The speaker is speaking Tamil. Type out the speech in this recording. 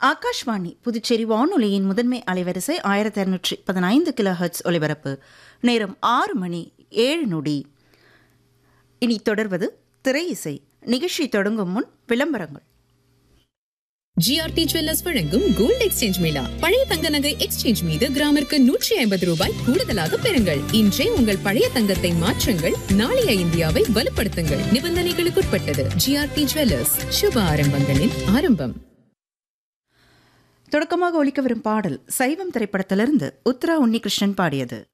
ஆகாஷ்வாணி புதுச்சேரி வானொலியின் முதன்மை அலைவரிசை ஆயிரத்தி இரநூற்றி பதினைந்து கிலோ ஹெர்ட்ஸ் ஒலிபரப்பு நேரம் ஆறு மணி ஏழு நொடி இனி தொடர்வது திரை இசை நிகழ்ச்சி தொடங்கும் முன் விளம்பரங்கள் ஜிஆர்டி ஜுவல்லர்ஸ் வழங்கும் கோல்ட் எக்ஸ்சேஞ்ச் மேளா பழைய தங்க நகை எக்ஸ்சேஞ்ச் மீது கிராமிற்கு நூற்றி ஐம்பது ரூபாய் கூடுதலாக பெறுங்கள் இன்றே உங்கள் பழைய தங்கத்தை மாற்றுங்கள் நாளைய இந்தியாவை வலுப்படுத்துங்கள் நிபந்தனைகளுக்குட்பட்டது ஜிஆர்டி ஜுவல்லர்ஸ் சுப ஆரம்பங்களின் ஆரம்பம் தொடக்கமாக ஒலிக்க வரும் பாடல் சைவம் திரைப்படத்திலிருந்து உத்ரா உன்னிகிருஷ்ணன் பாடியது